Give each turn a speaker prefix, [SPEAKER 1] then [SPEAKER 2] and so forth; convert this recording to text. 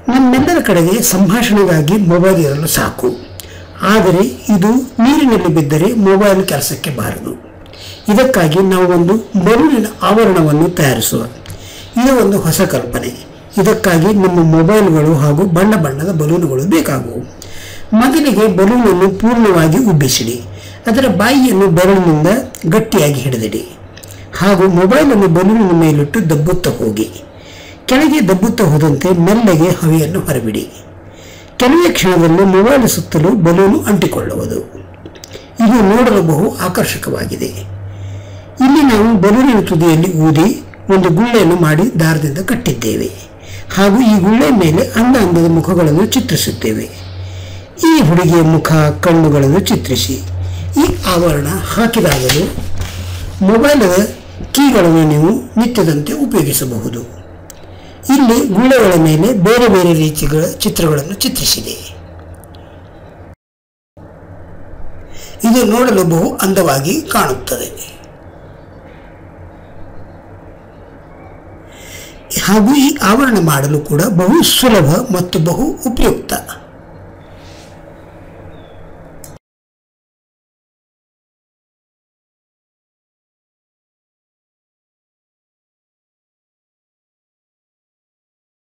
[SPEAKER 1] ನಮ್ಮೆಲ್ಲರ ಕಡೆಗೆ ಸಂಭಾಷಣೆಗಾಗಿ ಮೊಬೈಲ್ ಇರಲು ಸಾಕು ಆದರೆ ಇದು ನೀರಿನಲ್ಲಿ ಬಿದ್ದರೆ ಮೊಬೈಲ್ ಕೆಲಸಕ್ಕೆ ಬಾರದು ಇದಕ್ಕಾಗಿ ನಾವು ಒಂದು ಬಲೂನಿನ ಆವರಣವನ್ನು ತಯಾರಿಸುವ ಇದು ಒಂದು ಹೊಸ ಕಲ್ಪನೆ ಇದಕ್ಕಾಗಿ ನಮ್ಮ ಮೊಬೈಲ್ಗಳು ಹಾಗೂ ಬಣ್ಣ ಬಣ್ಣದ ಬಲೂನುಗಳು ಬೇಕಾಗುವು ಮೊದಲಿಗೆ ಬಲೂನನ್ನು ಪೂರ್ಣವಾಗಿ ಉಬ್ಬಿಸಿಡಿ ಅದರ ಬಾಯಿಯನ್ನು ಬೆರಳಿನಿಂದ ಗಟ್ಟಿಯಾಗಿ ಹಿಡಿದಿಡಿ ಹಾಗೂ ಮೊಬೈಲನ್ನು ಬಲೂನಿನ ಮೇಲಿಟ್ಟು ದಬ್ಬುತ್ತಾ ಹೋಗಿ ಕೆಳಗೆ ದಬ್ಬುತ್ತಾ ಹೋದಂತೆ ಮೆಲ್ಲಗೆ ಹವೆಯನ್ನು ಹೊರಬಿಡಿ ಕೆಲವೇ ಕ್ಷಣದಲ್ಲಿ ಮೊಬೈಲ್ ಸುತ್ತಲೂ ಬಲೂನು ಅಂಟಿಕೊಳ್ಳುವುದು ಇದು ನೋಡಲು ಬಹು ಆಕರ್ಷಕವಾಗಿದೆ ಇಲ್ಲಿ ನಾವು ಬಲೂನಿನ ತುದಿಯಲ್ಲಿ ಊದಿ ಒಂದು ಗುಳ್ಳೆಯನ್ನು ಮಾಡಿ ದಾರದಿಂದ ಕಟ್ಟಿದ್ದೇವೆ ಹಾಗೂ ಈ ಗುಳ್ಳೆ ಮೇಲೆ ಅಂದ ಅಂದದ ಮುಖಗಳನ್ನು ಚಿತ್ರಿಸುತ್ತೇವೆ ಈ ಹುಡುಗಿಯ ಮುಖ ಕಣ್ಣುಗಳನ್ನು ಚಿತ್ರಿಸಿ ಈ ಆವರಣ ಹಾಕಿದಾಗಲೂ ಮೊಬೈಲದ ಕೀಗಳನ್ನು ನೀವು ನಿತ್ಯದಂತೆ ಉಪಯೋಗಿಸಬಹುದು ಇಲ್ಲಿ ಗುಳ್ಳೆಗಳ ಮೇಲೆ ಬೇರೆ ಬೇರೆ ರೀತಿಗಳ ಚಿತ್ರಗಳನ್ನು ಚಿತ್ರಿಸಿದೆ ಇದು ನೋಡಲು ಬಹು ಅಂದವಾಗಿ ಕಾಣುತ್ತದೆ ಹಾಗೂ ಈ ಆವರಣ ಮಾಡಲು ಕೂಡ ಬಹು ಸುಲಭ ಮತ್ತು ಬಹು ಉಪಯುಕ್ತ